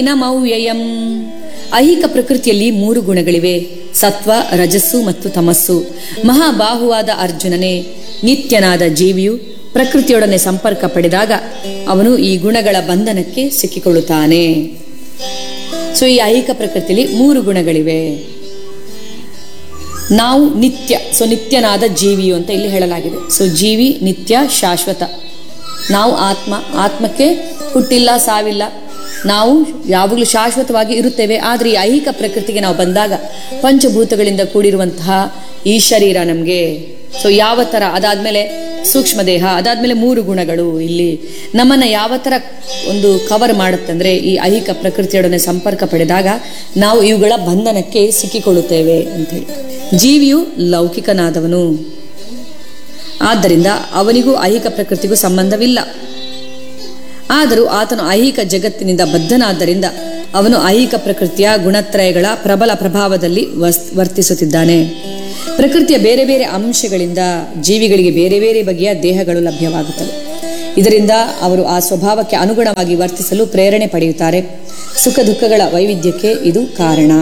ನಮವ್ಯಯಂ ಐಹಿಕ ಪ್ರಕೃತಿಯಲ್ಲಿ ಮೂರು ಗುಣಗಳಿವೆ ಸತ್ವ ರಜಸ್ಸು ಮತ್ತು ತಮಸ್ಸು ಮಹಾಬಾಹುವಾದ ಅರ್ಜುನನೇ ನಿತ್ಯನಾದ ಜೀವಿಯು ಪ್ರಕೃತಿಯೊಡನೆ ಸಂಪರ್ಕ ಪಡೆದಾಗ ಅವನು ಈ ಗುಣಗಳ ಬಂಧನಕ್ಕೆ ಸಿಕ್ಕಿಕೊಳ್ಳುತ್ತಾನೆ ಸೊ ಈ ಐಹಿಕ ಪ್ರಕೃತಿಯಲ್ಲಿ ಮೂರು ಗುಣಗಳಿವೆ ನಾವು ನಿತ್ಯ ಸೊ ನಿತ್ಯನಾದ ಜೀವಿಯು ಅಂತ ಇಲ್ಲಿ ಹೇಳಲಾಗಿದೆ ಸೊ ಜೀವಿ ನಿತ್ಯ ಶಾಶ್ವತ ನಾವು ಆತ್ಮ ಆತ್ಮಕ್ಕೆ ಹುಟ್ಟಿಲ್ಲ ಸಾವಿಲ್ಲ ನಾವು ಯಾವಾಗಲೂ ಶಾಶ್ವತವಾಗಿ ಇರುತ್ತೇವೆ ಆದರೆ ಈ ಐಹಿಕ ಪ್ರಕೃತಿಗೆ ನಾವು ಬಂದಾಗ ಪಂಚಭೂತಗಳಿಂದ ಕೂಡಿರುವಂತಹ ಈ ಶರೀರ ನಮಗೆ ಸೊ ಯಾವ ಥರ ಅದಾದ್ಮೇಲೆ ಸೂಕ್ಷ್ಮ ದೇಹ ಅದಾದ್ಮೇಲೆ ಮೂರು ಗುಣಗಳು ಇಲ್ಲಿ ನಮ್ಮನ್ನ ಯಾವ ಥರ ಒಂದು ಕವರ್ ಮಾಡುತ್ತಂದ್ರೆ ಈ ಐಹಿಕ ಪ್ರಕೃತಿಯೊಡನೆ ಸಂಪರ್ಕ ಪಡೆದಾಗ ನಾವು ಇವುಗಳ ಬಂಧನಕ್ಕೆ ಸಿಕ್ಕಿಕೊಳ್ಳುತ್ತೇವೆ ಅಂತೇಳಿ ಜೀವಿಯು ಲೌಕಿಕನಾದವನು ಆದ್ದರಿಂದ ಅವನಿಗೂ ಐಹಿಕ ಪ್ರಕೃತಿಗೂ ಸಂಬಂಧವಿಲ್ಲ ಆದರೂ ಆತನು ಐಹಿಕ ಜಗತ್ತಿನಿಂದ ಬದ್ಧನಾದ್ದರಿಂದ ಅವನು ಐಹಿಕ ಪ್ರಕೃತಿಯ ಗುಣತ್ರಯಗಳ ಪ್ರಬಲ ಪ್ರಭಾವದಲ್ಲಿ ವಸ್- ವರ್ತಿಸುತ್ತಿದ್ದಾನೆ ಪ್ರಕೃತಿಯ ಬೇರೆ ಬೇರೆ ಅಂಶಗಳಿಂದ ಜೀವಿಗಳಿಗೆ ಬೇರೆ ಬೇರೆ ಬಗೆಯ ದೇಹಗಳು ಲಭ್ಯವಾಗುತ್ತವೆ ಇದರಿಂದ ಅವರು ಆ ಸ್ವಭಾವಕ್ಕೆ ಅನುಗುಣವಾಗಿ ವರ್ತಿಸಲು ಪ್ರೇರಣೆ ಪಡೆಯುತ್ತಾರೆ ಸುಖ ದುಃಖಗಳ ವೈವಿಧ್ಯಕ್ಕೆ ಇದು ಕಾರಣ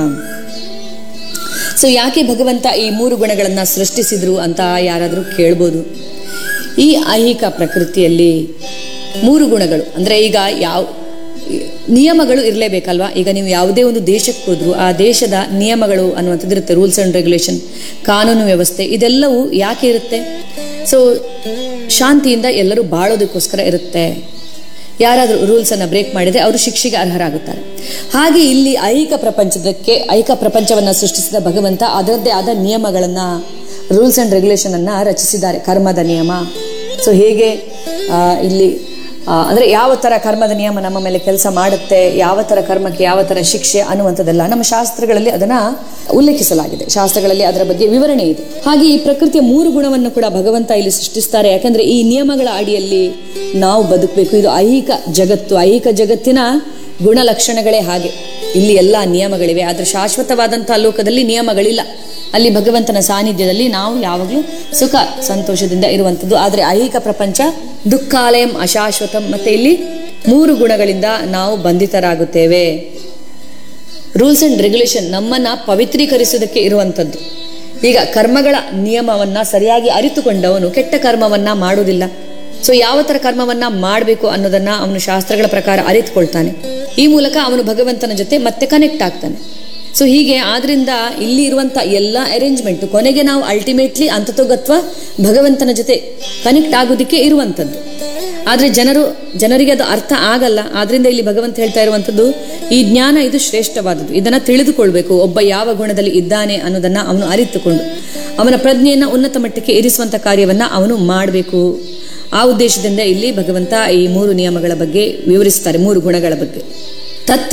ಸೊ ಯಾಕೆ ಭಗವಂತ ಈ ಮೂರು ಗುಣಗಳನ್ನ ಸೃಷ್ಟಿಸಿದ್ರು ಅಂತ ಯಾರಾದರೂ ಕೇಳ್ಬೋದು ಈ ಐಹಿಕ ಪ್ರಕೃತಿಯಲ್ಲಿ ಮೂರು ಗುಣಗಳು ಅಂದ್ರೆ ಈಗ ಯಾವ ನಿಯಮಗಳು ಇರಲೇಬೇಕಲ್ವಾ ಈಗ ನೀವು ಯಾವುದೇ ಒಂದು ದೇಶಕ್ಕೆ ಹೋದ್ರು ಆ ದೇಶದ ನಿಯಮಗಳು ಅನ್ನುವಂಥದ್ದು ಇರುತ್ತೆ ರೂಲ್ಸ್ ಅಂಡ್ ರೆಗ್ಯುಲೇಷನ್ ಕಾನೂನು ವ್ಯವಸ್ಥೆ ಇದೆಲ್ಲವೂ ಯಾಕೆ ಇರುತ್ತೆ ಸೊ ಶಾಂತಿಯಿಂದ ಎಲ್ಲರೂ ಬಾಳೋದಕ್ಕೋಸ್ಕರ ಇರುತ್ತೆ ಯಾರಾದರೂ ರೂಲ್ಸ್ ಅನ್ನ ಬ್ರೇಕ್ ಮಾಡಿದ್ರೆ ಅವರು ಶಿಕ್ಷೆಗೆ ಅರ್ಹರಾಗುತ್ತಾರೆ ಹಾಗೆ ಇಲ್ಲಿ ಐಹಿಕ ಪ್ರಪಂಚದಕ್ಕೆ ಐಹಿಕ ಪ್ರಪಂಚವನ್ನ ಸೃಷ್ಟಿಸಿದ ಭಗವಂತ ಅದರದ್ದೇ ಆದ ನಿಯಮಗಳನ್ನ ರೂಲ್ಸ್ ಅಂಡ್ ರೆಗ್ಯುಲೇಷನ್ ಅನ್ನ ರಚಿಸಿದ್ದಾರೆ ಕರ್ಮದ ನಿಯಮ ಸೊ ಹೇಗೆ ಆ, ಇಲ್ಲಿ ಆ, ಅಂದ್ರೆ ಯಾವ ತರ ಕರ್ಮದ ನಿಯಮ ನಮ್ಮ ಮೇಲೆ ಕೆಲಸ ಮಾಡುತ್ತೆ ಯಾವ ತರ ಕರ್ಮಕ್ಕೆ ಯಾವ ತರ ಶಿಕ್ಷೆ ಅನ್ನುವಂಥದ್ದೆಲ್ಲ ನಮ್ಮ ಶಾಸ್ತ್ರಗಳಲ್ಲಿ ಅದನ್ನ ಉಲ್ಲೇಖಿಸಲಾಗಿದೆ ಶಾಸ್ತ್ರಗಳಲ್ಲಿ ಅದರ ಬಗ್ಗೆ ವಿವರಣೆ ಇದೆ ಹಾಗೆ ಈ ಪ್ರಕೃತಿಯ ಮೂರು ಗುಣವನ್ನು ಕೂಡ ಭಗವಂತ ಇಲ್ಲಿ ಸೃಷ್ಟಿಸ್ತಾರೆ ಯಾಕಂದ್ರೆ ಈ ನಿಯಮಗಳ ಅಡಿಯಲ್ಲಿ ನಾವು ಬದುಕಬೇಕು ಇದು ಐಹಿಕ ಜಗತ್ತು ಐಹಿಕ ಜಗತ್ತಿನ ಗುಣಲಕ್ಷಣಗಳೇ ಹಾಗೆ ಇಲ್ಲಿ ಎಲ್ಲ ನಿಯಮಗಳಿವೆ ಆದ್ರೆ ಶಾಶ್ವತವಾದಂತಹ ಲೋಕದಲ್ಲಿ ನಿಯಮಗಳಿಲ್ಲ ಅಲ್ಲಿ ಭಗವಂತನ ಸಾನ್ನಿಧ್ಯದಲ್ಲಿ ನಾವು ಯಾವಾಗಲೂ ಸುಖ ಸಂತೋಷದಿಂದ ಇರುವಂಥದ್ದು ಆದರೆ ಐಹಿಕ ಪ್ರಪಂಚ ದುಃಖಾಲಯಂ ಅಶಾಶ್ವತಂ ಮತ್ತೆ ಇಲ್ಲಿ ಮೂರು ಗುಣಗಳಿಂದ ನಾವು ಬಂಧಿತರಾಗುತ್ತೇವೆ ರೂಲ್ಸ್ ಅಂಡ್ ರೆಗ್ಯುಲೇಷನ್ ನಮ್ಮನ್ನ ಪವಿತ್ರೀಕರಿಸುವುದಕ್ಕೆ ಇರುವಂಥದ್ದು ಈಗ ಕರ್ಮಗಳ ನಿಯಮವನ್ನ ಸರಿಯಾಗಿ ಅರಿತುಕೊಂಡವನು ಕೆಟ್ಟ ಕರ್ಮವನ್ನ ಮಾಡುವುದಿಲ್ಲ ಸೊ ಯಾವ ತರ ಕರ್ಮವನ್ನ ಮಾಡಬೇಕು ಅನ್ನೋದನ್ನ ಅವನು ಶಾಸ್ತ್ರಗಳ ಪ್ರಕಾರ ಅರಿತುಕೊಳ್ತಾನೆ ಈ ಮೂಲಕ ಅವನು ಭಗವಂತನ ಜೊತೆ ಮತ್ತೆ ಕನೆಕ್ಟ್ ಆಗ್ತಾನೆ ಸೊ ಹೀಗೆ ಆದ್ರಿಂದ ಇಲ್ಲಿ ಇರುವಂತ ಎಲ್ಲ ಅರೇಂಜ್ಮೆಂಟ್ ಕೊನೆಗೆ ನಾವು ಅಲ್ಟಿಮೇಟ್ಲಿ ಅಂತತೋಗತ್ವ ಭಗವಂತನ ಜೊತೆ ಕನೆಕ್ಟ್ ಆಗೋದಕ್ಕೆ ಇರುವಂಥದ್ದು ಆದ್ರೆ ಜನರು ಜನರಿಗೆ ಅದು ಅರ್ಥ ಆಗಲ್ಲ ಆದ್ರಿಂದ ಇಲ್ಲಿ ಭಗವಂತ ಹೇಳ್ತಾ ಇರುವಂತದ್ದು ಈ ಜ್ಞಾನ ಇದು ಶ್ರೇಷ್ಠವಾದದ್ದು ಇದನ್ನ ತಿಳಿದುಕೊಳ್ಬೇಕು ಒಬ್ಬ ಯಾವ ಗುಣದಲ್ಲಿ ಇದ್ದಾನೆ ಅನ್ನೋದನ್ನ ಅವನು ಅರಿತುಕೊಂಡು ಅವನ ಪ್ರಜ್ಞೆಯನ್ನ ಉನ್ನತ ಮಟ್ಟಕ್ಕೆ ಇರಿಸುವಂತ ಕಾರ್ಯವನ್ನ ಅವನು ಮಾಡಬೇಕು ಆ ಉದ್ದೇಶದಿಂದ ಇಲ್ಲಿ ಭಗವಂತ ಈ ಮೂರು ನಿಯಮಗಳ ಬಗ್ಗೆ ವಿವರಿಸ್ತಾರೆ ಮೂರು ಗುಣಗಳ ಬಗ್ಗೆ ತತ್